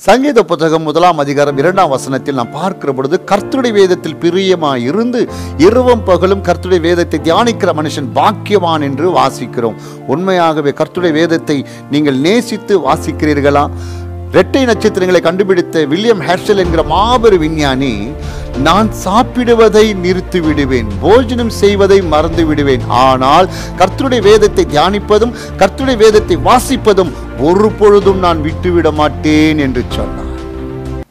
சங்கீத புத்தகம் முதலாம் அதிகாரம் இரண்டாம் வசனத்தில் நாம் பார்க்கிற பொழுது கர்த்தருடைய வேதத்தில் பிரியமாய் இருந்து இரவும் பகலும் கர்த்தருடைய வேதத்தை தியானிக்கிற மனுஷன் பாக்கியவான் என்று வாசிக்கிறோம் உண்மையாகவே கர்த்தருடைய வேதத்தை நீங்கள் நேசித்து வாசிக்கிறீர்களா இரட்டை நட்சத்திரங்களை கண்டுபிடித்த வில்லியம் ஹெர்ஷல் என்கிற மாபெரும் விஞ்ஞானி நான் சாப்பிடுவதை நிறுத்தி விடுவேன் போஜனம் செய்வதை மறந்து விடுவேன் ஆனால் கர்த்தருடைய வேதத்தை தியானிப்பதும் கர்த்தருடைய வேதத்தை வாசிப்பதும் ஒரு பொழுதும் நான் விட்டுவிட மாட்டேன் என்று சொன்னார்